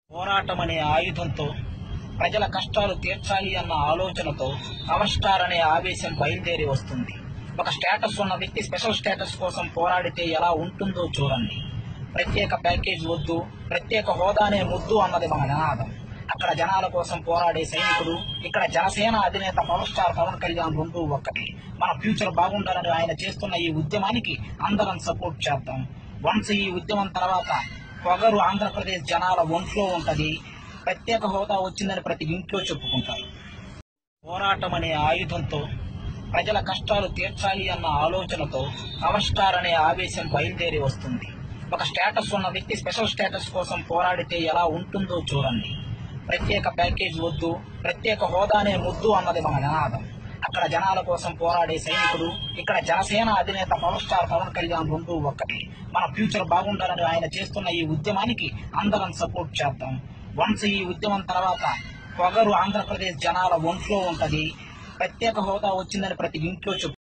పోరాటం అనే ఆయుధంతో ప్రజల కష్టాలు తీర్చాలి అన్న ఆలోచనతో పవర్ స్టార్ అనే ఆవేశం బయలుదేరి వస్తుంది ఒక స్టేటస్ ఉన్న వ్యక్తి స్పెషల్ స్టేటస్ కోసం పోరాడితే ఎలా ఉంటుందో చూడండి ప్రత్యేక ప్యాకేజ్ వద్దు ప్రత్యేక హోదానే ముద్దు అన్నది మన నినాదం అక్కడ జనాల కోసం పోరాడే సైనికుడు ఇక్కడ జనసేన అధినేత పవర్ స్టార్ పవన్ కళ్యాణ్ రెండు ఒక్కటి మన ఫ్యూచర్ బాగుండాలని ఆయన చేస్తున్న ఈ ఉద్యమానికి అందరం సపోర్ట్ చేద్దాం వన్స్ ఈ ఉద్యమం తర్వాత పొగరు ఆంధ్రప్రదేశ్ జనాల ఒంట్లో ఉంటది ప్రత్యేక హోదా వచ్చిందని ప్రతి ఇంట్లో చెప్పుకుంటారు పోరాటం అనే ఆయుధంతో ప్రజల కష్టాలు తీర్చాలి అన్న ఆలోచనతో పవర్ స్టార్ అనే ఆవేశం బయలుదేరి వస్తుంది ఒక స్టేటస్ ఉన్న వ్యక్తి స్పెషల్ స్టేటస్ కోసం పోరాడితే ఎలా ఉంటుందో చూడండి ప్రత్యేక ప్యాకేజ్ వద్దు ప్రత్యేక హోదానే ముద్దు అన్నది మన నినాదం అక్కడ జనాల కోసం పోరాడే సైనికుడు ఇక్కడ జనసేన అధినేత పవర్ స్టార్ పవన్ కళ్యాణ్ రెండు ఒక్కటి మన ఫ్యూచర్ బాగుండాలని ఆయన చేస్తున్న ఈ ఉద్యమానికి అందరం సపోర్ట్ చేద్దాం వన్స్ ఈ ఉద్యమం తర్వాత పొగరు ఆంధ్రప్రదేశ్ జనాల ఒంట్లో ఉంటది ప్రత్యేక హోదా వచ్చిందని ప్రతి ఇంట్లో చెప్పు